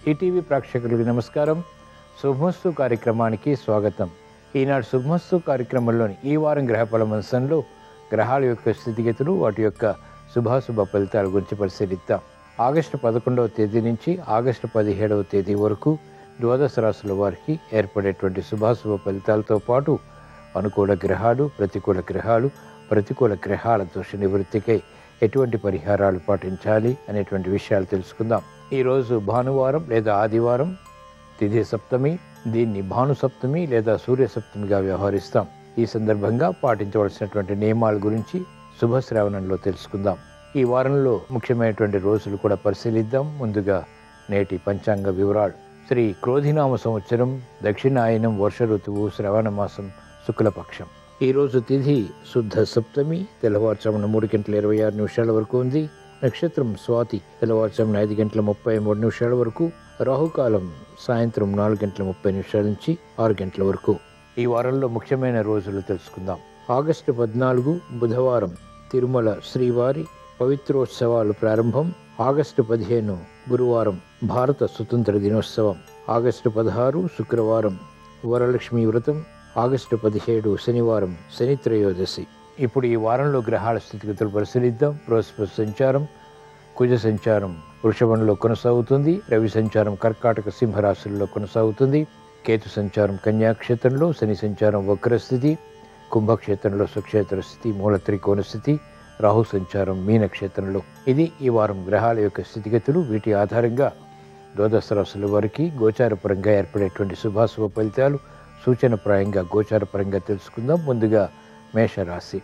ETV ప్రేక్షకులకు నమస్కారం శుభమస్తు కార్యక్రమానికి స్వాగతం ఈనాడు శుభమస్తు కార్యక్రమంలోని ఈ వారం గ్రహ పలమంశంలో గ్రహాల యొక్క స్థితిగతులు వాటి యొక్క శుభాశుభ ఫలితాల గురించి పరిశీలిద్దాం ఆగస్టు పదకొండవ తేదీ నుంచి ఆగస్టు పదిహేడవ తేదీ వరకు ద్వాదశ రాశుల వారికి ఏర్పడేటువంటి శుభాశుభ ఫలితాలతో పాటు అనుకూల గ్రహాలు ప్రతికూల గ్రహాలు ప్రతికూల గ్రహాల దోష నివృత్తికై ఎటువంటి పరిహారాలు పాటించాలి అనేటువంటి విషయాలు తెలుసుకుందాం ఈరోజు భానువారం లేదా ఆదివారం తిథి సప్తమి దీన్ని భాను సప్తమి లేదా సూర్య సప్తమిగా వ్యవహరిస్తాం ఈ సందర్భంగా పాటించవలసినటువంటి నియమాల గురించి శుభశ్రావణంలో తెలుసుకుందాం ఈ వారంలో ముఖ్యమైనటువంటి రోజులు కూడా పరిశీలిద్దాం ముందుగా నేటి పంచాంగ వివరాలు శ్రీ క్రోధినామ సంవత్సరం దక్షిణాయనం వర్ష ఋతువు శ్రవణ మాసం శుక్లపక్షం ఈ రోజు తిథి శుద్ధ సప్తమి తెల్లవారుజామున మూడు గంటల ఇరవై ఆరు నిమిషాల వరకు ఉంది నక్షత్రం స్వాతి తెల్లవారుజామున ఐదు గంటల ముప్పై మూడు నిమిషాల వరకు రాహుకాలం సాయంత్రం నాలుగు గంటల ముప్పై నిమిషాల నుంచి ఆరు గంటల వరకు ఈ వారంలో ముఖ్యమైన రోజులు తెలుసుకుందాం ఆగస్టు పద్నాలుగు బుధవారం తిరుమల శ్రీవారి పవిత్రోత్సవాలు ప్రారంభం ఆగస్టు పదిహేను గురువారం భారత స్వతంత్ర దినోత్సవం ఆగస్టు పదహారు శుక్రవారం వరలక్ష్మి వ్రతం ఆగస్టు పదిహేడు శనివారం శని త్రయోదశి ఇప్పుడు ఈ వారంలో గ్రహాల స్థితిగతులు పరిశీలిద్దాం బృహస్పతి సంచారం కుజ సంచారం వృషభంలో కొనసాగుతుంది రవి సంచారం కర్కాటక సింహరాశుల్లో కొనసాగుతుంది కేతు సంచారం కన్యాక్షేత్రంలో శని సంచారం వక్రస్థితి కుంభక్షేత్రంలో సుక్షేత్ర స్థితి మూల త్రికోణ స్థితి రాహు సంచారం మీనక్షేత్రంలో ఇది ఈ వారం గ్రహాల యొక్క స్థితిగతులు వీటి ఆధారంగా ద్వాదశ రాశుల వారికి గోచారపరంగా ఏర్పడేటువంటి శుభాశుభ ఫలితాలు సూచనప్రాయంగా గోచారపరంగా తెలుసుకుందాం ముందుగా మేషరాశి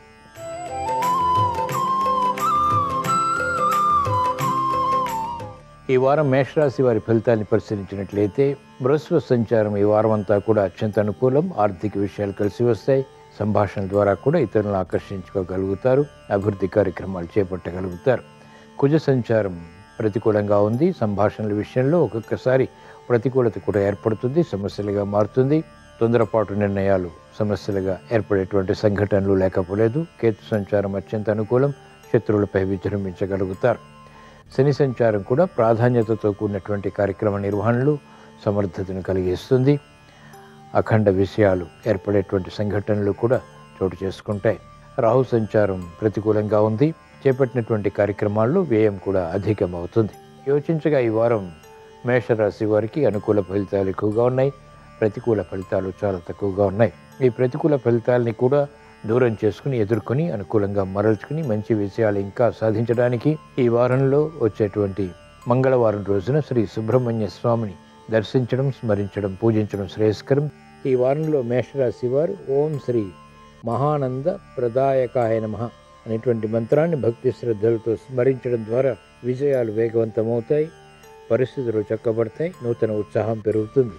ఈ వారం మేషరాశి వారి ఫలితాన్ని పరిశీలించినట్లయితే బృహస్పతి సంచారం ఈ వారం అంతా కూడా అత్యంత అనుకూలం ఆర్థిక విషయాలు కలిసి వస్తాయి సంభాషణ ద్వారా కూడా ఇతరులను ఆకర్షించుకోగలుగుతారు అభివృద్ధి కార్యక్రమాలు చేపట్టగలుగుతారు కుజ సంచారం ప్రతికూలంగా ఉంది సంభాషణల విషయంలో ఒక్కొక్కసారి ప్రతికూలత కూడా ఏర్పడుతుంది సమస్యలుగా మారుతుంది తొందరపాటు నిర్ణయాలు సమస్యలుగా ఏర్పడేటువంటి సంఘటనలు లేకపోలేదు కేతు సంచారం అత్యంత అనుకూలం శత్రువులపై విజృంభించగలుగుతారు శని సంచారం కూడా ప్రాధాన్యతతో కూడినటువంటి కార్యక్రమ నిర్వహణలు సమర్థతను కలిగిస్తుంది అఖండ విషయాలు ఏర్పడేటువంటి సంఘటనలు కూడా చోటు చేసుకుంటాయి రాహు సంచారం ప్రతికూలంగా ఉంది చేపట్టినటువంటి కార్యక్రమాల్లో వ్యయం కూడా అధికమవుతుంది యోచించగా ఈ వారం మేషరాశి వారికి అనుకూల ఫలితాలు ఎక్కువగా ఉన్నాయి ప్రతికూల ఫలితాలు చాలా తక్కువగా ఉన్నాయి ఈ ప్రతికూల ఫలితాలని కూడా దూరం చేసుకుని ఎదుర్కొని అనుకూలంగా మరల్చుకుని మంచి విషయాలు ఇంకా సాధించడానికి ఈ వారంలో వచ్చేటువంటి మంగళవారం రోజున శ్రీ సుబ్రహ్మణ్య స్వామిని దర్శించడం స్మరించడం పూజించడం శ్రేయస్కరం ఈ వారంలో మేషరాశి వారు ఓం శ్రీ మహానంద ప్రదాయకాయ నమ అనేటువంటి మంత్రాన్ని భక్తి శ్రద్ధలతో స్మరించడం ద్వారా విజయాలు వేగవంతమవుతాయి పరిస్థితులు చక్కబడతాయి నూతన ఉత్సాహం పెరుగుతుంది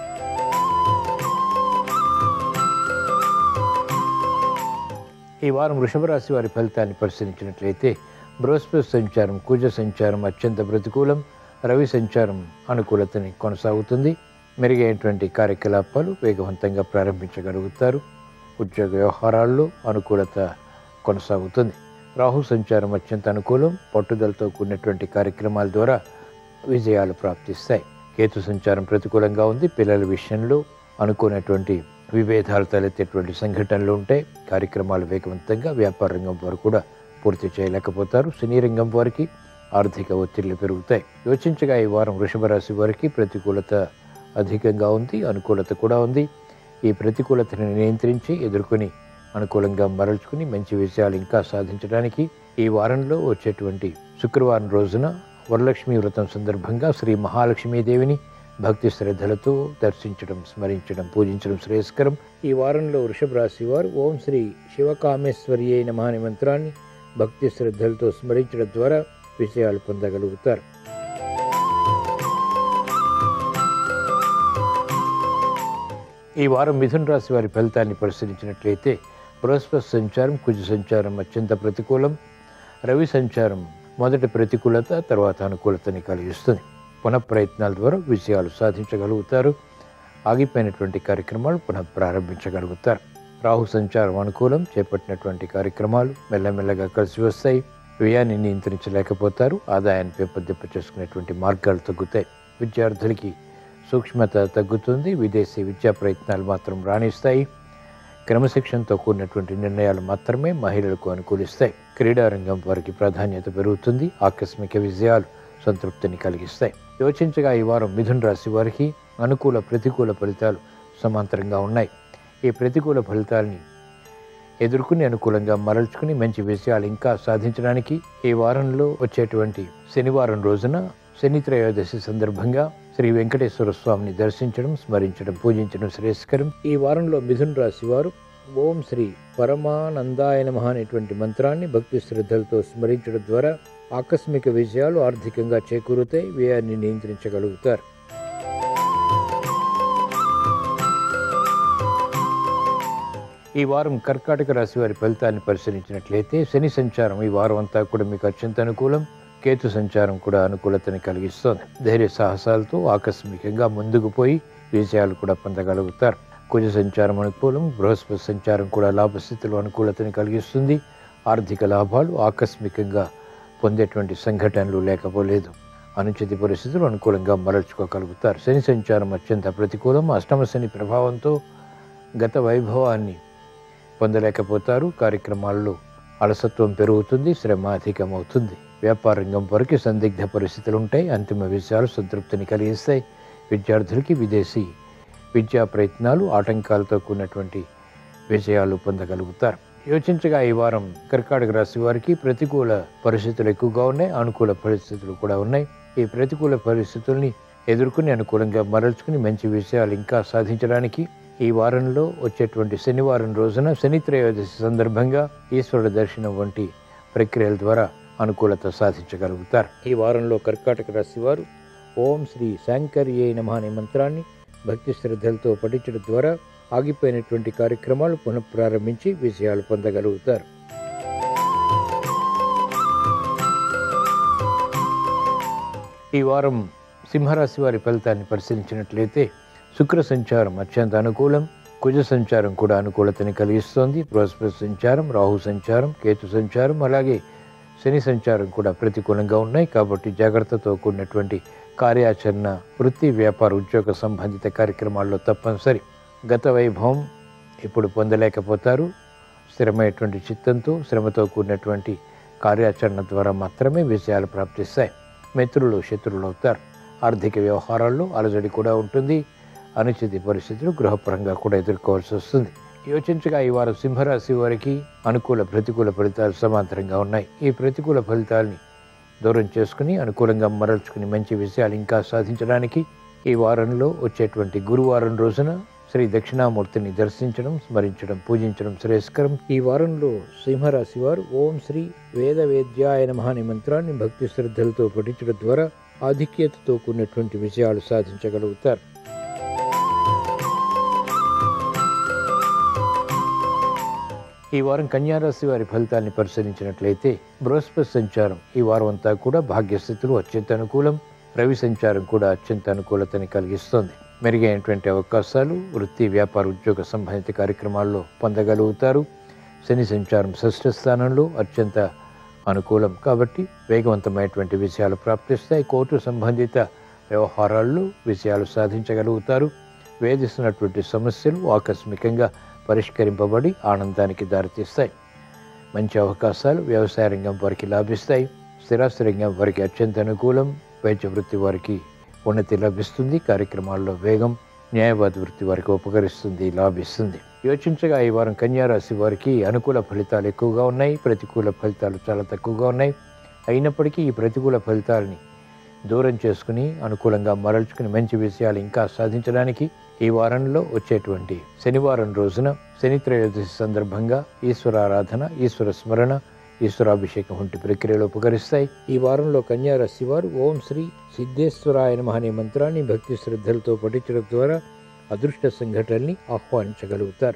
ఈ వారం వృషభ రాశి వారి ఫలితాన్ని పరిశీలించినట్లయితే బృహస్పతి సంచారం కుజ సంచారం అత్యంత ప్రతికూలం రవి సంచారం అనుకూలతని కొనసాగుతుంది మెరుగైనటువంటి కార్యకలాపాలు వేగవంతంగా ప్రారంభించగలుగుతారు ఉద్యోగ వ్యవహారాల్లో అనుకూలత కొనసాగుతుంది రాహు సంచారం అత్యంత అనుకూలం పట్టుదలతో కూడినటువంటి కార్యక్రమాల ద్వారా విజయాలు ప్రాప్తిస్తాయి కేతు సంచారం ప్రతికూలంగా ఉంది పిల్లల విషయంలో అనుకున్నటువంటి విభేదాలు తలెత్తేటువంటి సంఘటనలు ఉంటాయి కార్యక్రమాలు వేగవంతంగా వ్యాపార రంగం వారు కూడా పూర్తి చేయలేకపోతారు సినీ రంగం వారికి ఆర్థిక ఒత్తిళ్లు పెరుగుతాయి యోచించగా ఈ వారం వృషభ రాశి వారికి ప్రతికూలత అధికంగా ఉంది అనుకూలత కూడా ఉంది ఈ ప్రతికూలతను నియంత్రించి ఎదుర్కొని అనుకూలంగా మరల్చుకుని మంచి విషయాలు ఇంకా సాధించడానికి ఈ వారంలో వచ్చేటువంటి శుక్రవారం రోజున వరలక్ష్మి వ్రతం సందర్భంగా శ్రీ మహాలక్ష్మీదేవిని భక్తి శ్రద్ధలతో దర్శించడం స్మరించడం పూజించడం శ్రేయస్కరం ఈ వారంలో వృషభ రాశి వారు ఓం శ్రీ శివకామేశ్వరి అయిన మహాని మంత్రాన్ని భక్తి శ్రద్ధలతో స్మరించడం ద్వారా విజయాలు పొందగలుగుతారు ఈ వారం మిథున రాశి వారి ఫలితాన్ని పరిశీలించినట్లయితే బృహస్పతి సంచారం కుజ సంచారం అత్యంత ప్రతికూలం రవి సంచారం మొదటి ప్రతికూలత తర్వాత అనుకూలతని కలిగిస్తుంది పునః ప్రయత్నాల ద్వారా విజయాలు సాధించగలుగుతారు ఆగిపోయినటువంటి కార్యక్రమాలు పునః ప్రారంభించగలుగుతారు రాహు సంచారం అనుకూలం చేపట్టినటువంటి కార్యక్రమాలు మెల్లమెల్లగా కలిసి వస్తాయి వ్యయాన్ని నియంత్రించలేకపోతారు ఆదాయాన్ని పెంపొందింప చేసుకునేటువంటి మార్గాలు తగ్గుతాయి విద్యార్థులకి సూక్ష్మత తగ్గుతుంది విదేశీ విద్యా ప్రయత్నాలు మాత్రం రాణిస్తాయి క్రమశిక్షణతో కూడినటువంటి నిర్ణయాలు మాత్రమే మహిళలకు అనుకూలిస్తాయి క్రీడారంగం వారికి ప్రాధాన్యత పెరుగుతుంది ఆకస్మిక విజయాలు సంతృప్తిని కలిగిస్తాయి యోచించగా ఈ వారం మిథున్ రాశి వారికి అనుకూల ప్రతికూల ఫలితాలు సమాంతరంగా ఉన్నాయి ఈ ప్రతికూల ఫలితాలని ఎదుర్కొని అనుకూలంగా మరల్చుకుని మంచి విజయాలు ఇంకా సాధించడానికి ఈ వారంలో వచ్చేటువంటి శనివారం రోజున శని త్రయోదశి సందర్భంగా శ్రీ వెంకటేశ్వర స్వామిని దర్శించడం స్మరించడం పూజించడం శ్రేయస్కరం ఈ వారంలో మిథున్ రాశి వారు ఓం శ్రీ పరమానందాయ నమః అనేటువంటి మంత్రాన్ని భక్తి శ్రద్ధలతో స్మరించడం ద్వారా ఆకస్మిక విజయాలు ఆర్థికంగా చేకూరుతాయి వ్యయాన్ని నియంత్రించగలుగుతారు ఈ వారం కర్కాటక రాశి వారి ఫలితాన్ని పరిశీలించినట్లయితే శని సంచారం ఈ వారం అంతా కూడా మీకు అత్యంత అనుకూలం కేతు సంచారం కూడా అనుకూలతని కలిగిస్తోంది ధైర్య సాహసాలతో ఆకస్మికంగా ముందుకు పోయి విజయాలు కూడా పొందగలుగుతారు కుజ సంచారం అనుకూలం బృహస్పతి సంచారం కూడా లాభస్థితిలో అనుకూలతని కలిగిస్తుంది ఆర్థిక లాభాలు ఆకస్మికంగా పొందేటువంటి సంఘటనలు లేకపోలేదు అనుచిత పరిస్థితులు అనుకూలంగా మరల్చుకోగలుగుతారు శని సంచారం అత్యంత ప్రతికూలం అష్టమ శని ప్రభావంతో గత వైభవాన్ని పొందలేకపోతారు కార్యక్రమాల్లో అలసత్వం పెరుగుతుంది శ్రమ అధికమవుతుంది వ్యాపార రంగం వరకు సందిగ్ధ పరిస్థితులు ఉంటాయి అంతిమ విషయాలు సంతృప్తిని కలిగిస్తాయి విద్యార్థులకి విదేశీ విద్యా ప్రయత్నాలు ఆటంకాలతో కూడినటువంటి విజయాలు పొందగలుగుతారు యోచించగా ఈ వారం కర్కాటక రాశి వారికి ప్రతికూల పరిస్థితులు ఎక్కువగా ఉన్నాయి అనుకూల పరిస్థితులు కూడా ఉన్నాయి ఈ ప్రతికూల పరిస్థితుల్ని ఎదుర్కొని అనుకూలంగా మరల్చుకుని మంచి విషయాలు ఇంకా సాధించడానికి ఈ వారంలో వచ్చేటువంటి శనివారం రోజున శని త్రయోదశి సందర్భంగా ఈశ్వరుడు దర్శనం వంటి ప్రక్రియల ద్వారా అనుకూలత సాధించగలుగుతారు ఈ వారంలో కర్కాటక రాశి వారు ఓం శ్రీ శాంకర్యే నమ అనే మంత్రాన్ని భక్తి శ్రద్ధలతో పఠించడం ద్వారా ఆగిపోయినటువంటి కార్యక్రమాలు పునఃప్రారంభించి విజయాలు పొందగలుగుతారు ఈ వారం సింహరాశి వారి ఫలితాన్ని పరిశీలించినట్లయితే శుక్ర సంచారం అత్యంత అనుకూలం కుజ సంచారం కూడా అనుకూలతని కలిగిస్తోంది బృహస్పతి సంచారం రాహు సంచారం కేతు సంచారం అలాగే శని సంచారం కూడా ప్రతికూలంగా ఉన్నాయి కాబట్టి జాగ్రత్తతో కూడినటువంటి కార్యాచరణ వృత్తి వ్యాపార ఉద్యోగ సంబంధిత కార్యక్రమాల్లో తప్పనిసరి గత వైభవం ఇప్పుడు పొందలేకపోతారు స్థిరమైనటువంటి చిత్తంతో శ్రమతో కూడినటువంటి కార్యాచరణ ద్వారా మాత్రమే విజయాలు ప్రాప్తిస్తాయి మిత్రులు శత్రువులు అవుతారు ఆర్థిక వ్యవహారాల్లో అలజడి కూడా ఉంటుంది అనుచిత పరిస్థితులు గృహపరంగా కూడా ఎదుర్కోవాల్సి వస్తుంది యోచించగా ఈ వారం సింహరాశి వారికి అనుకూల ప్రతికూల ఫలితాలు సమాంతరంగా ఉన్నాయి ఈ ప్రతికూల ఫలితాలని దూరం చేసుకుని అనుకూలంగా మరల్చుకుని మంచి విషయాలు ఇంకా సాధించడానికి ఈ వారంలో వచ్చేటువంటి గురువారం రోజున శ్రీ దక్షిణామూర్తిని దర్శించడం స్మరించడం పూజించడం శ్రేయస్కరం ఈ వారంలో సింహరాశి వారు ఓం శ్రీ వేద వేద్యాయ నమః అనే మంత్రాన్ని భక్తి శ్రద్ధలతో పఠించడం ద్వారా ఆధిక్యతతో కూడినటువంటి విజయాలు సాధించగలుగుతారు ఈ వారం కన్యారాశి వారి ఫలితాన్ని పరిశీలించినట్లయితే బృహస్పతి సంచారం ఈ వారం అంతా కూడా భాగ్యస్థితులు అత్యంత అనుకూలం రవి సంచారం కూడా అత్యంత అనుకూలతని కలిగిస్తోంది మెరుగైనటువంటి అవకాశాలు వృత్తి వ్యాపార ఉద్యోగ సంబంధిత కార్యక్రమాల్లో పొందగలుగుతారు శని సంచారం షష్ఠ స్థానంలో అత్యంత అనుకూలం కాబట్టి వేగవంతమైనటువంటి విషయాలు ప్రాప్తిస్తాయి కోర్టు సంబంధిత వ్యవహారాల్లో విజయాలు సాధించగలుగుతారు వేధిస్తున్నటువంటి సమస్యలు ఆకస్మికంగా పరిష్కరింపబడి ఆనందానికి దారితీస్తాయి మంచి అవకాశాలు వ్యవసాయ రంగం వారికి లాభిస్తాయి స్థిరాస్తి రంగం వారికి అత్యంత అనుకూలం వైద్య వృత్తి వారికి ఉన్నతి లభిస్తుంది కార్యక్రమాల్లో వేగం న్యాయవాద వృత్తి వారికి ఉపకరిస్తుంది లాభిస్తుంది యోచించగా ఈ వారం కన్యారాశి వారికి అనుకూల ఫలితాలు ఎక్కువగా ఉన్నాయి ప్రతికూల ఫలితాలు చాలా తక్కువగా ఉన్నాయి అయినప్పటికీ ఈ ప్రతికూల ఫలితాలని దూరం చేసుకుని అనుకూలంగా మరల్చుకుని మంచి విషయాలు ఇంకా సాధించడానికి ఈ వారంలో వచ్చేటువంటి శనివారం రోజున శని త్రయోదశి సందర్భంగా ఈశ్వర ఆరాధన ఈశ్వర స్మరణ ఈశ్వరాభిషేకం వంటి ప్రక్రియలు ఉపకరిస్తాయి ఈ వారంలో కన్యా రాశి వారు ఓం శ్రీ సిద్ధేశ్వరాయ నమః అనే మంత్రాన్ని భక్తి శ్రద్ధలతో పఠించడం ద్వారా అదృష్ట సంఘటనల్ని ఆహ్వానించగలుగుతారు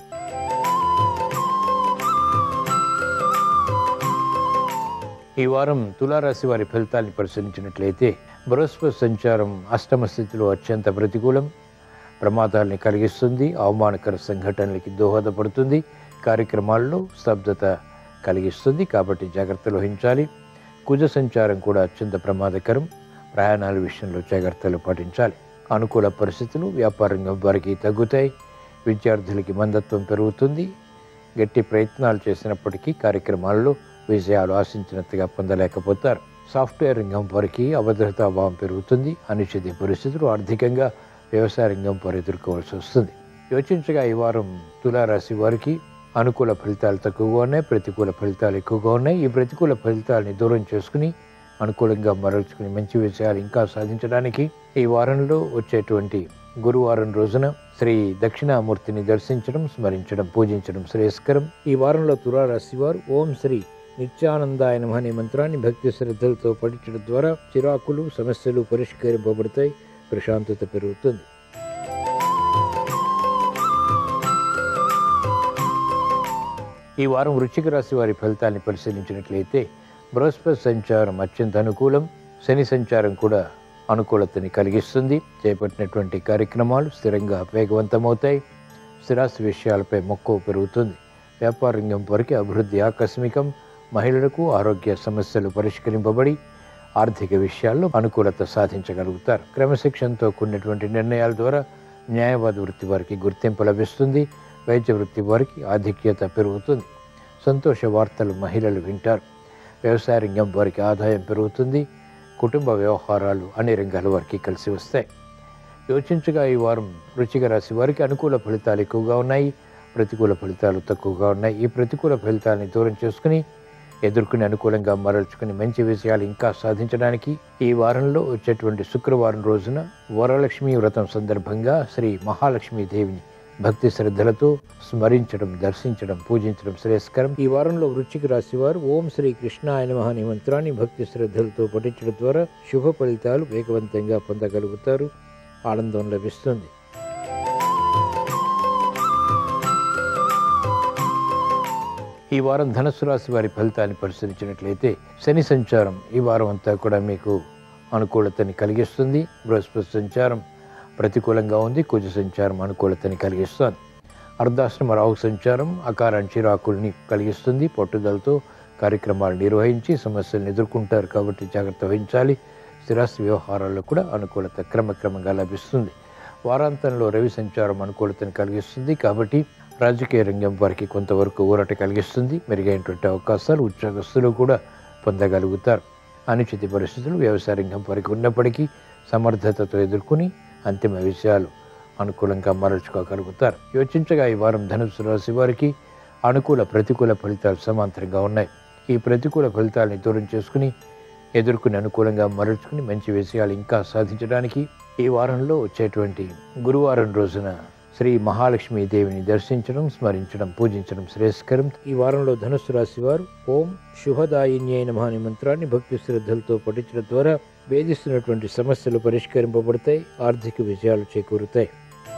ఈ వారం తులారాశి వారి ఫలితాన్ని పరిశీలించినట్లయితే బృహస్పతి సంచారం అష్టమ స్థితిలో అత్యంత ప్రతికూలం ప్రమాదాల్ని కలిగిస్తుంది అవమానకర సంఘటనలకి దోహదపడుతుంది కార్యక్రమాల్లో స్తబ్దత కలిగిస్తుంది కాబట్టి జాగ్రత్తలు వహించాలి కుజ సంచారం కూడా అత్యంత ప్రమాదకరం ప్రయాణాల విషయంలో జాగ్రత్తలు పాటించాలి అనుకూల పరిస్థితులు వ్యాపార రంగం వారికి తగ్గుతాయి విద్యార్థులకి మందత్వం పెరుగుతుంది గట్టి ప్రయత్నాలు చేసినప్పటికీ కార్యక్రమాల్లో విజయాలు ఆశించినట్టుగా పొందలేకపోతారు సాఫ్ట్వేర్ రంగం వారికి అభద్రతాభావం పెరుగుతుంది అనిశ్చిత పరిస్థితులు ఆర్థికంగా వ్యవసాయ రంగం వారు ఎదుర్కోవాల్సి వస్తుంది యోచించగా ఈ వారం తులారాశి వారికి అనుకూల ఫలితాలు తక్కువగా ఉన్నాయి ప్రతికూల ఫలితాలు ఎక్కువగా ఉన్నాయి ఈ ప్రతికూల ఫలితాలని దూరం చేసుకుని అనుకూలంగా మరల్చుకుని మంచి విషయాలు ఇంకా సాధించడానికి ఈ వారంలో వచ్చేటువంటి గురువారం రోజున శ్రీ దక్షిణామూర్తిని దర్శించడం స్మరించడం పూజించడం శ్రేయస్కరం ఈ వారంలో తులారాశి వారు ఓం శ్రీ నిత్యానందాయ నమః అనే మంత్రాన్ని భక్తి శ్రద్ధలతో పఠించడం ద్వారా చిరాకులు సమస్యలు పరిష్కరింపబడతాయి ప్రశాంతత పెరుగుతుంది ఈ వారం వృశ్చిక రాశి వారి ఫలితాన్ని పరిశీలించినట్లయితే బృహస్పతి సంచారం అత్యంత అనుకూలం శని సంచారం కూడా అనుకూలతని కలిగిస్తుంది చేపట్టినటువంటి కార్యక్రమాలు స్థిరంగా వేగవంతమవుతాయి స్థిరాస్తి విషయాలపై మక్కువ పెరుగుతుంది వ్యాపార రంగం వరకు అభివృద్ధి ఆకస్మికం మహిళలకు ఆరోగ్య సమస్యలు పరిష్కరింపబడి ఆర్థిక విషయాల్లో అనుకూలత సాధించగలుగుతారు క్రమశిక్షణతో కూడినటువంటి నిర్ణయాల ద్వారా న్యాయవాద వృత్తి వారికి గుర్తింపు లభిస్తుంది వైద్య వృత్తి వారికి ఆధిక్యత పెరుగుతుంది సంతోష వార్తలు మహిళలు వింటారు వ్యవసాయ రంగం వారికి ఆదాయం పెరుగుతుంది కుటుంబ వ్యవహారాలు అన్ని రంగాల వారికి కలిసి వస్తాయి యోచించగా ఈ వారం వృచ్చిక రాశి వారికి అనుకూల ఫలితాలు ఎక్కువగా ఉన్నాయి ప్రతికూల ఫలితాలు తక్కువగా ఉన్నాయి ఈ ప్రతికూల ఫలితాలని దూరం చేసుకుని ఎదుర్కొని అనుకూలంగా మరల్చుకుని మంచి విషయాలు ఇంకా సాధించడానికి ఈ వారంలో వచ్చేటువంటి శుక్రవారం రోజున వరలక్ష్మి వ్రతం సందర్భంగా శ్రీ మహాలక్ష్మీ దేవిని భక్తి శ్రద్ధలతో స్మరించడం దర్శించడం పూజించడం శ్రేయస్కరం ఈ వారంలో వృశ్చిక రాశి వారు ఓం శ్రీ కృష్ణాయ నమః అనే మంత్రాన్ని భక్తి శ్రద్ధలతో పఠించడం ద్వారా శుభ ఫలితాలు వేగవంతంగా పొందగలుగుతారు ఆనందం లభిస్తుంది ఈ వారం ధనుసు రాశి వారి ఫలితాన్ని పరిశీలించినట్లయితే శని సంచారం ఈ వారం అంతా కూడా మీకు అనుకూలతని కలిగిస్తుంది బృహస్పతి సంచారం ప్రతికూలంగా ఉంది కుజ సంచారం అనుకూలతని కలిగిస్తుంది అర్ధాశ్రమ రాహు సంచారం అకారాన్ని చిరాకుల్ని కలిగిస్తుంది పట్టుదలతో కార్యక్రమాలు నిర్వహించి సమస్యలను ఎదుర్కొంటారు కాబట్టి జాగ్రత్త వహించాలి స్థిరాస్తి వ్యవహారాల్లో కూడా అనుకూలత క్రమక్రమంగా లభిస్తుంది వారాంతంలో రవి సంచారం అనుకూలతను కలిగిస్తుంది కాబట్టి రాజకీయ రంగం వారికి కొంతవరకు ఊరట కలిగిస్తుంది మెరుగైనటువంటి అవకాశాలు ఉద్యోగస్తులు కూడా పొందగలుగుతారు అనుచిత పరిస్థితులు వ్యవసాయ రంగం వారికి ఉన్నప్పటికీ సమర్థతతో ఎదుర్కొని అంతిమ విషయాలు అనుకూలంగా మరల్చుకోగలుగుతారు యోచించగా ఈ వారం ధనుసు రాశి వారికి అనుకూల ప్రతికూల ఫలితాలు సమాంతరంగా ఉన్నాయి ఈ ప్రతికూల ఫలితాలని దూరం చేసుకుని ఎదుర్కొని అనుకూలంగా మరల్చుకుని మంచి విషయాలు ఇంకా సాధించడానికి ఈ వారంలో వచ్చేటువంటి గురువారం రోజున శ్రీ మహాలక్ష్మీ దేవిని దర్శించడం స్మరించడం పూజించడం శ్రేయస్కరం ఈ వారంలో ధనుసు రాశి వారు ఓం శుభదాయిన్యై నమః అనే మంత్రాన్ని భక్తి శ్రద్ధలతో పఠించడం ద్వారా వేధిస్తున్నటువంటి సమస్యలు పరిష్కరింపబడతాయి ఆర్థిక విజయాలు చేకూరుతాయి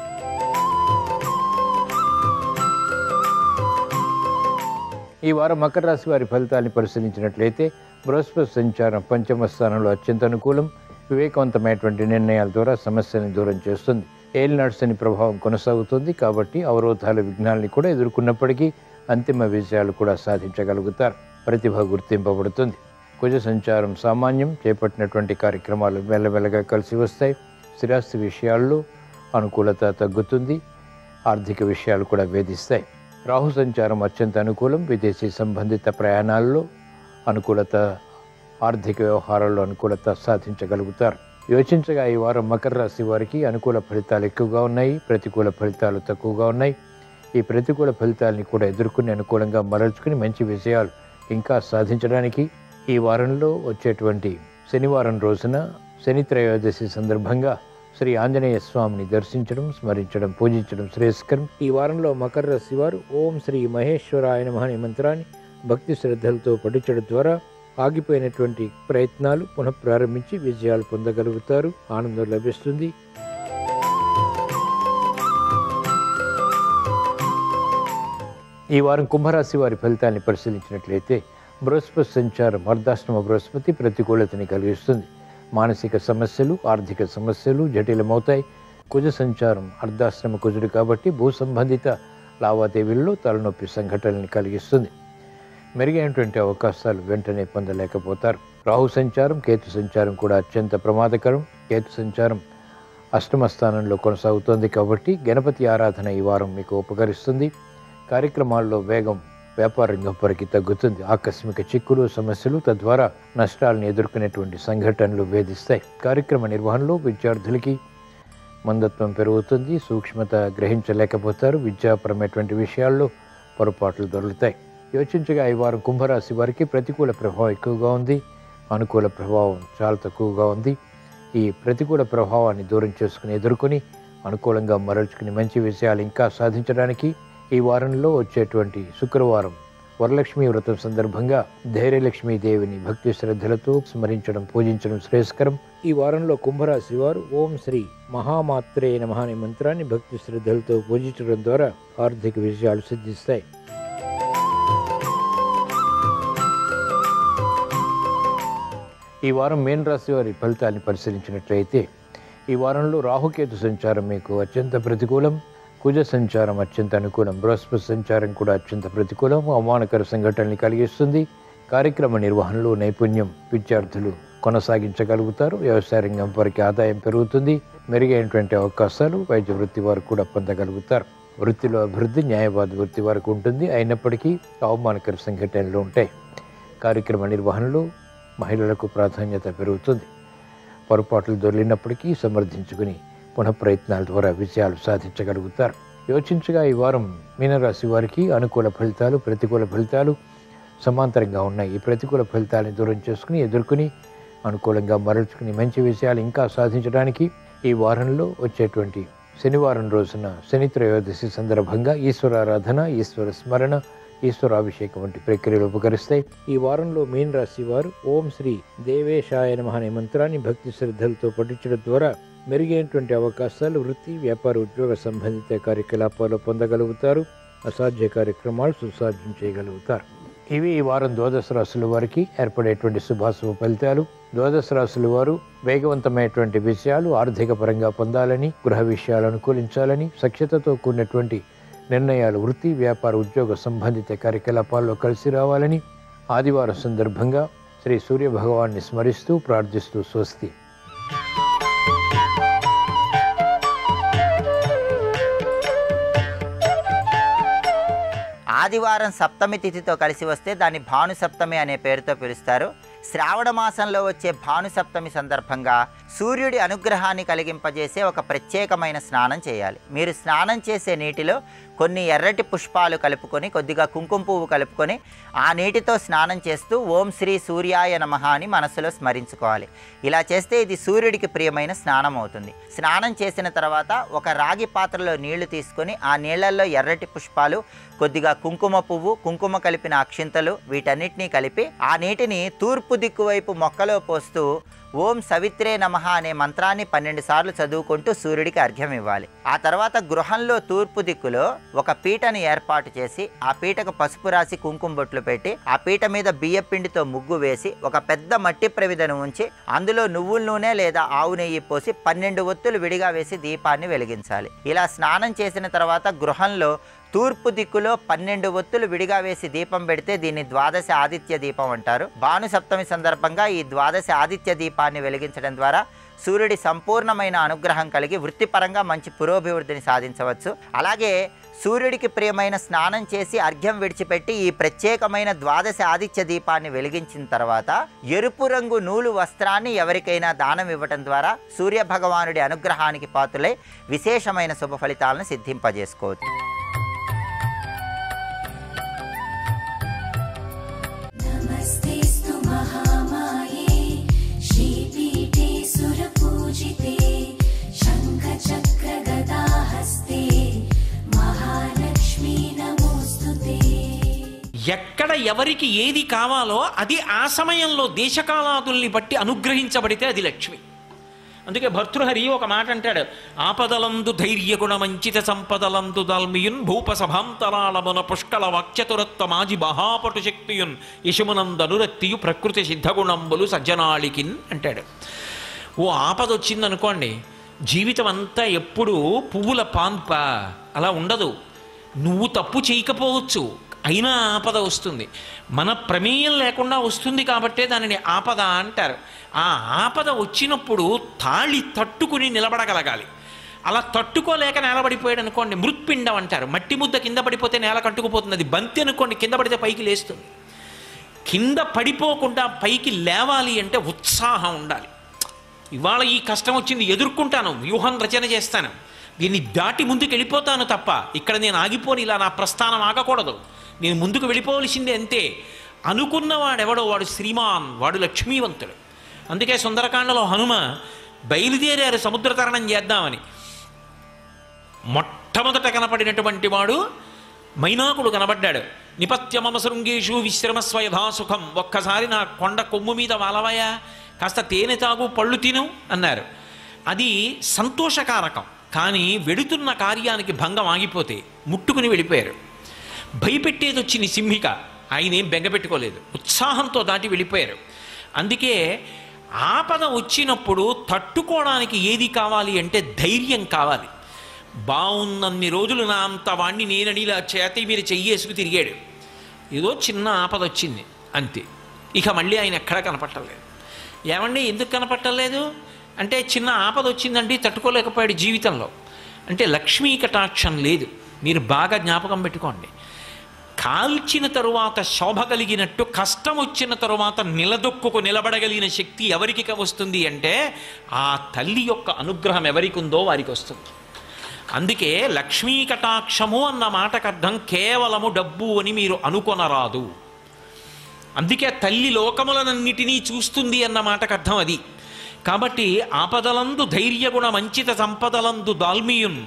ఈ వారం మకర రాశి వారి ఫలితాన్ని పరిశీలించినట్లయితే బృహస్పతి సంచారం పంచమ స్థానంలో అత్యంత అనుకూలం వివేకవంతమైనటువంటి నిర్ణయాల ద్వారా సమస్యలను దూరం చేస్తుంది ఏలినాడ్సని ప్రభావం కొనసాగుతుంది కాబట్టి అవరోధాల విఘ్నాలని కూడా ఎదుర్కొన్నప్పటికీ అంతిమ విజయాలు కూడా సాధించగలుగుతారు ప్రతిభ గుర్తింపబడుతుంది కుజ సంచారం సామాన్యం చేపట్టినటువంటి కార్యక్రమాలు మెల్లమెల్లగా కలిసి వస్తాయి స్థిరాస్తి విషయాల్లో అనుకూలత తగ్గుతుంది ఆర్థిక విషయాలు కూడా వేధిస్తాయి రాహు సంచారం అత్యంత అనుకూలం విదేశీ సంబంధిత ప్రయాణాల్లో అనుకూలత ఆర్థిక వ్యవహారాల్లో అనుకూలత సాధించగలుగుతారు యోచించగా ఈ వారం మకర రాశి వారికి అనుకూల ఫలితాలు ఎక్కువగా ఉన్నాయి ప్రతికూల ఫలితాలు తక్కువగా ఉన్నాయి ఈ ప్రతికూల ఫలితాలని కూడా ఎదుర్కొని అనుకూలంగా మరల్చుకుని మంచి విజయాలు ఇంకా సాధించడానికి ఈ వారంలో వచ్చేటువంటి శనివారం రోజున శని త్రయోదశి సందర్భంగా శ్రీ ఆంజనేయ స్వామిని దర్శించడం స్మరించడం పూజించడం శ్రేయస్కరం ఈ వారంలో మకర రాశి వారు ఓం శ్రీ మహేశ్వరాయ నమః అనే మంత్రాన్ని భక్తి శ్రద్ధలతో పఠించడం ద్వారా ఆగిపోయినటువంటి ప్రయత్నాలు పునఃప్రారంభించి విజయాలు పొందగలుగుతారు ఆనందం లభిస్తుంది ఈ వారం కుంభరాశి వారి ఫలితాన్ని పరిశీలించినట్లయితే బృహస్పతి సంచారం అర్ధాష్టమ బృహస్పతి ప్రతికూలతని కలిగిస్తుంది మానసిక సమస్యలు ఆర్థిక సమస్యలు జటిలమవుతాయి కుజ సంచారం అర్ధాశ్రమ కుజుడు కాబట్టి భూ సంబంధిత లావాదేవీల్లో తలనొప్పి సంఘటనల్ని కలిగిస్తుంది మెరుగైనటువంటి అవకాశాలు వెంటనే పొందలేకపోతారు రాహు సంచారం కేతు సంచారం కూడా అత్యంత ప్రమాదకరం కేతు సంచారం అష్టమ స్థానంలో కొనసాగుతోంది కాబట్టి గణపతి ఆరాధన ఈ వారం మీకు ఉపకరిస్తుంది కార్యక్రమాల్లో వేగం వ్యాపార రంగం వరకు తగ్గుతుంది ఆకస్మిక చిక్కులు సమస్యలు తద్వారా నష్టాలను ఎదుర్కొనేటువంటి సంఘటనలు వేధిస్తాయి కార్యక్రమ నిర్వహణలో విద్యార్థులకి మందత్వం పెరుగుతుంది సూక్ష్మత గ్రహించలేకపోతారు విద్యాపరమైనటువంటి విషయాల్లో పొరపాట్లు దొరుకుతాయి యోచించగా ఈ వారం కుంభరాశి వారికి ప్రతికూల ప్రభావం ఎక్కువగా ఉంది అనుకూల ప్రభావం చాలా తక్కువగా ఉంది ఈ ప్రతికూల ప్రభావాన్ని దూరం చేసుకుని ఎదుర్కొని అనుకూలంగా మరల్చుకుని మంచి విషయాలు ఇంకా సాధించడానికి ఈ వారంలో వచ్చేటువంటి శుక్రవారం వరలక్ష్మి వ్రతం సందర్భంగా ధైర్యలక్ష్మీ దేవిని భక్తి శ్రద్ధలతో స్మరించడం పూజించడం శ్రేయస్కరం ఈ వారంలో కుంభరాశి వారు ఓం శ్రీ మహామాత్రే నమః అనే మంత్రాన్ని భక్తి శ్రద్ధలతో పూజించడం ద్వారా ఆర్థిక విషయాలు సిద్ధిస్తాయి ఈ వారం మేన్ రాశి వారి ఫలితాన్ని పరిశీలించినట్లయితే ఈ వారంలో రాహుకేతు సంచారం మీకు అత్యంత ప్రతికూలం కుజ సంచారం అత్యంత అనుకూలం బృహస్పతి సంచారం కూడా అత్యంత ప్రతికూలం అవమానకర సంఘటనని కలిగిస్తుంది కార్యక్రమ నిర్వహణలో నైపుణ్యం విద్యార్థులు కొనసాగించగలుగుతారు వ్యవసాయ రంగం వారికి ఆదాయం పెరుగుతుంది మెరుగైనటువంటి అవకాశాలు వైద్య వృత్తి వారు కూడా పొందగలుగుతారు వృత్తిలో అభివృద్ధి న్యాయవాద వృత్తి వరకు ఉంటుంది అయినప్పటికీ అవమానకర సంఘటనలు ఉంటాయి కార్యక్రమ నిర్వహణలో మహిళలకు ప్రాధాన్యత పెరుగుతుంది పొరపాట్లు దొరికినప్పటికీ సమర్థించుకుని పునఃప్రయత్నాల ద్వారా విజయాలు సాధించగలుగుతారు యోచించగా ఈ వారం మీనరాశి వారికి అనుకూల ఫలితాలు ప్రతికూల ఫలితాలు సమాంతరంగా ఉన్నాయి ఈ ప్రతికూల ఫలితాలను దూరం చేసుకుని ఎదుర్కొని అనుకూలంగా మరల్చుకుని మంచి విషయాలు ఇంకా సాధించడానికి ఈ వారంలో వచ్చేటువంటి శనివారం రోజున శని త్రయోదశి సందర్భంగా ఈశ్వరారాధన ఈశ్వర స్మరణ ఈశ్వరాభిషేకం వంటి ప్రక్రియలు ఉపకరిస్తాయి ఈ వారంలో మీన రాశి వారు ఓం శ్రీ దేవేశాయ నమః అనే మంత్రాన్ని భక్తి శ్రద్ధలతో పఠించడం ద్వారా మెరుగైనటువంటి అవకాశాలు వృత్తి వ్యాపార ఉద్యోగ సంబంధిత కార్యకలాపాలు పొందగలుగుతారు అసాధ్య కార్యక్రమాలు సుసాధ్యం చేయగలుగుతారు ఇవి ఈ వారం ద్వాదశ రాశుల వారికి ఏర్పడేటువంటి శుభాశుభ ఫలితాలు ద్వాదశ రాశుల వారు వేగవంతమైనటువంటి విషయాలు ఆర్థిక పరంగా పొందాలని గృహ విషయాలు అనుకూలించాలని సఖ్యతతో కూడినటువంటి నిర్ణయాలు వృత్తి వ్యాపార ఉద్యోగ సంబంధిత కార్యకలాపాల్లో కలిసి రావాలని ఆదివారం సందర్భంగా శ్రీ సూర్య భగవాన్ని స్మరిస్తూ ప్రార్థిస్తూ స్వస్తి ఆదివారం సప్తమి తిథితో కలిసి వస్తే దాన్ని భాను సప్తమి అనే పేరుతో పిలుస్తారు శ్రావణ మాసంలో వచ్చే భాను సప్తమి సందర్భంగా సూర్యుడి అనుగ్రహాన్ని కలిగింపజేసే ఒక ప్రత్యేకమైన స్నానం చేయాలి మీరు స్నానం చేసే నీటిలో కొన్ని ఎర్రటి పుష్పాలు కలుపుకొని కొద్దిగా కుంకుమ పువ్వు కలుపుకొని ఆ నీటితో స్నానం చేస్తూ ఓం శ్రీ సూర్యాయ నమః అని మనసులో స్మరించుకోవాలి ఇలా చేస్తే ఇది సూర్యుడికి ప్రియమైన స్నానం అవుతుంది స్నానం చేసిన తర్వాత ఒక రాగి పాత్రలో నీళ్లు తీసుకొని ఆ నీళ్లలో ఎర్రటి పుష్పాలు కొద్దిగా కుంకుమ పువ్వు కుంకుమ కలిపిన అక్షింతలు వీటన్నిటినీ కలిపి ఆ నీటిని తూర్పు దిక్కు వైపు మొక్కలో పోస్తూ ఓం సవిత్రే నమః అనే మంత్రాన్ని పన్నెండు సార్లు చదువుకుంటూ సూర్యుడికి అర్ఘ్యం ఇవ్వాలి ఆ తర్వాత గృహంలో తూర్పు దిక్కులో ఒక పీటని ఏర్పాటు చేసి ఆ పీటకు పసుపు రాసి కుంకుమ బొట్లు పెట్టి ఆ పీట మీద బియ్య పిండితో ముగ్గు వేసి ఒక పెద్ద మట్టి ప్రమిదను ఉంచి అందులో నువ్వుల నూనె లేదా ఆవు నెయ్యి పోసి పన్నెండు ఒత్తులు విడిగా వేసి దీపాన్ని వెలిగించాలి ఇలా స్నానం చేసిన తర్వాత గృహంలో తూర్పు దిక్కులో పన్నెండు ఒత్తులు విడిగా వేసి దీపం పెడితే దీన్ని ద్వాదశ ఆదిత్య దీపం అంటారు భాను సప్తమి సందర్భంగా ఈ ద్వాదశ ఆదిత్య దీపాన్ని వెలిగించడం ద్వారా సూర్యుడి సంపూర్ణమైన అనుగ్రహం కలిగి వృత్తిపరంగా మంచి పురోభివృద్ధిని సాధించవచ్చు అలాగే సూర్యుడికి ప్రియమైన స్నానం చేసి అర్ఘ్యం విడిచిపెట్టి ఈ ప్రత్యేకమైన ద్వాదశ ఆదిత్య దీపాన్ని వెలిగించిన తర్వాత ఎరుపు రంగు నూలు వస్త్రాన్ని ఎవరికైనా దానం ఇవ్వటం ద్వారా సూర్య భగవానుడి అనుగ్రహానికి పాత్రులై విశేషమైన శుభ ఫలితాలను సిద్ధింపజేసుకోవచ్చు नमस्तेऽस्तु महामाये श्रीपीठे सुरपूजिते शङ्खचक्रगदाहस्ते महालक्ष्मी नमोऽस्तु ते ఎక్కడ ఎవరికి ఏది కావాలో అది ఆ సమయంలో దేశకాలాదుల్ని బట్టి అనుగ్రహించబడితే అది లక్ష్మి అందుకే భర్తృహరి ఒక మాట అంటాడు ఆపదలందు ధైర్యగుణ మంచిత సంపదలందు దాల్మియున్ భూపసభాంతరాళమున పుష్కల వాక్యతురత్వ మాజి మహాపటు శక్తియున్ యశమునందనురక్తియు ప్రకృతి సిద్ధగుణంబులు సజ్జనాళికిన్ అంటాడు ఓ ఆపద వచ్చిందనుకోండి జీవితం అంతా ఎప్పుడూ పువ్వుల పాన్ప అలా ఉండదు నువ్వు తప్పు చేయకపోవచ్చు అయినా ఆపద వస్తుంది మన ప్రమేయం లేకుండా వస్తుంది కాబట్టే దానిని ఆపద అంటారు ఆ ఆపద వచ్చినప్పుడు తాళి తట్టుకుని నిలబడగలగాలి అలా తట్టుకోలేక నేలబడిపోయాడు అనుకోండి మృత్పిండం అంటారు మట్టి ముద్ద కింద పడిపోతే నేల కట్టుకుపోతుంది అది బంతి అనుకోండి కింద పడితే పైకి లేస్తుంది కింద పడిపోకుండా పైకి లేవాలి అంటే ఉత్సాహం ఉండాలి ఇవాళ ఈ కష్టం వచ్చింది ఎదుర్కొంటాను వ్యూహం రచన చేస్తాను దీన్ని దాటి ముందుకు వెళ్ళిపోతాను తప్ప ఇక్కడ నేను ఆగిపోని ఇలా నా ప్రస్థానం ఆగకూడదు నేను ముందుకు వెళ్ళిపోవలసిందే అంతే అనుకున్నవాడెవడో వాడు శ్రీమాన్ వాడు లక్ష్మీవంతుడు అందుకే సుందరకాండలో హనుమ బయలుదేరారు సముద్ర తరణం చేద్దామని మొట్టమొదట కనపడినటువంటి వాడు మైనాకుడు కనబడ్డాడు నిపత్యమమ శృంగేషు విశ్రమస్వ యథాసుఖం ఒక్కసారి నా కొండ కొమ్ము మీద వాలవయా కాస్త తేనె తాగు పళ్ళు తిను అన్నారు అది సంతోషకారకం కానీ వెడుతున్న కార్యానికి భంగం ఆగిపోతే ముట్టుకుని వెళ్ళిపోయారు భయపెట్టేది వచ్చింది సింహిక ఆయన ఏం బెంగపెట్టుకోలేదు ఉత్సాహంతో దాటి వెళ్ళిపోయారు అందుకే ఆపద వచ్చినప్పుడు తట్టుకోవడానికి ఏది కావాలి అంటే ధైర్యం కావాలి బాగున్నన్ని రోజులు నా అంత వాణ్ణి నేనని ఇలా చేతి మీరు చెయ్యేసుకు తిరిగాడు ఏదో చిన్న ఆపద వచ్చింది అంతే ఇక మళ్ళీ ఆయన ఎక్కడా కనపట్టలేదు ఏమండి ఎందుకు కనపట్టలేదు అంటే చిన్న ఆపద వచ్చిందండి తట్టుకోలేకపోయాడు జీవితంలో అంటే లక్ష్మీ కటాక్షం లేదు మీరు బాగా జ్ఞాపకం పెట్టుకోండి కాల్చిన తరువాత శోభ కలిగినట్టు కష్టం వచ్చిన తరువాత నిలదొక్కుకు నిలబడగలిగిన శక్తి ఎవరికి వస్తుంది అంటే ఆ తల్లి యొక్క అనుగ్రహం ఎవరికి ఉందో వారికి వస్తుంది అందుకే లక్ష్మీ కటాక్షము అన్న మాటకు అర్థం కేవలము డబ్బు అని మీరు అనుకొనరాదు అందుకే తల్లి లోకములనన్నిటినీ చూస్తుంది అన్న మాటకు అర్థం అది కాబట్టి ఆపదలందు ధైర్యగుణ మంచిత సంపదలందు దాల్మియున్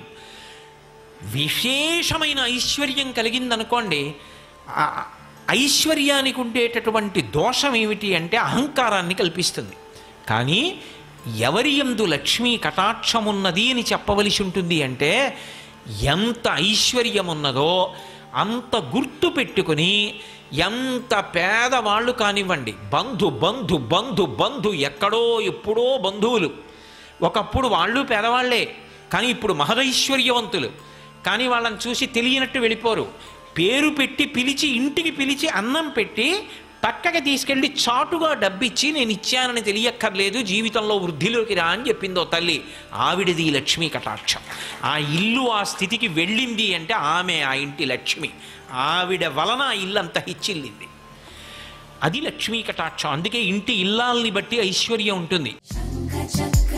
విశేషమైన ఐశ్వర్యం కలిగిందనుకోండి ఆ ఐశ్వర్యానికి ఉండేటటువంటి దోషం ఏమిటి అంటే అహంకారాన్ని కల్పిస్తుంది కానీ ఎవరి ఎందు లక్ష్మీ కటాక్షం ఉన్నది అని చెప్పవలసి ఉంటుంది అంటే ఎంత ఐశ్వర్యం ఉన్నదో అంత గుర్తు పెట్టుకుని ఎంత పేదవాళ్ళు కానివ్వండి బంధు బంధు బంధు బంధు ఎక్కడో ఎప్పుడో బంధువులు ఒకప్పుడు వాళ్ళు పేదవాళ్లే కానీ ఇప్పుడు మహదైశ్వర్యవంతులు కానీ వాళ్ళని చూసి తెలియనట్టు వెళ్ళిపోరు పేరు పెట్టి పిలిచి ఇంటికి పిలిచి అన్నం పెట్టి పక్కకి తీసుకెళ్ళి చాటుగా డబ్బిచ్చి నేను ఇచ్చానని తెలియక్కర్లేదు జీవితంలో వృద్ధిలోకి రా అని చెప్పిందో తల్లి ఆవిడది ఈ లక్ష్మీ కటాక్షం ఆ ఇల్లు ఆ స్థితికి వెళ్ళింది అంటే ఆమె ఆ ఇంటి లక్ష్మి ఆవిడ వలన ఆ ఇల్లు అంత హెచ్చిల్లింది అది లక్ష్మీ కటాక్షం అందుకే ఇంటి ఇల్లాల్ని బట్టి ఐశ్వర్యం ఉంటుంది శంఖ చక్ర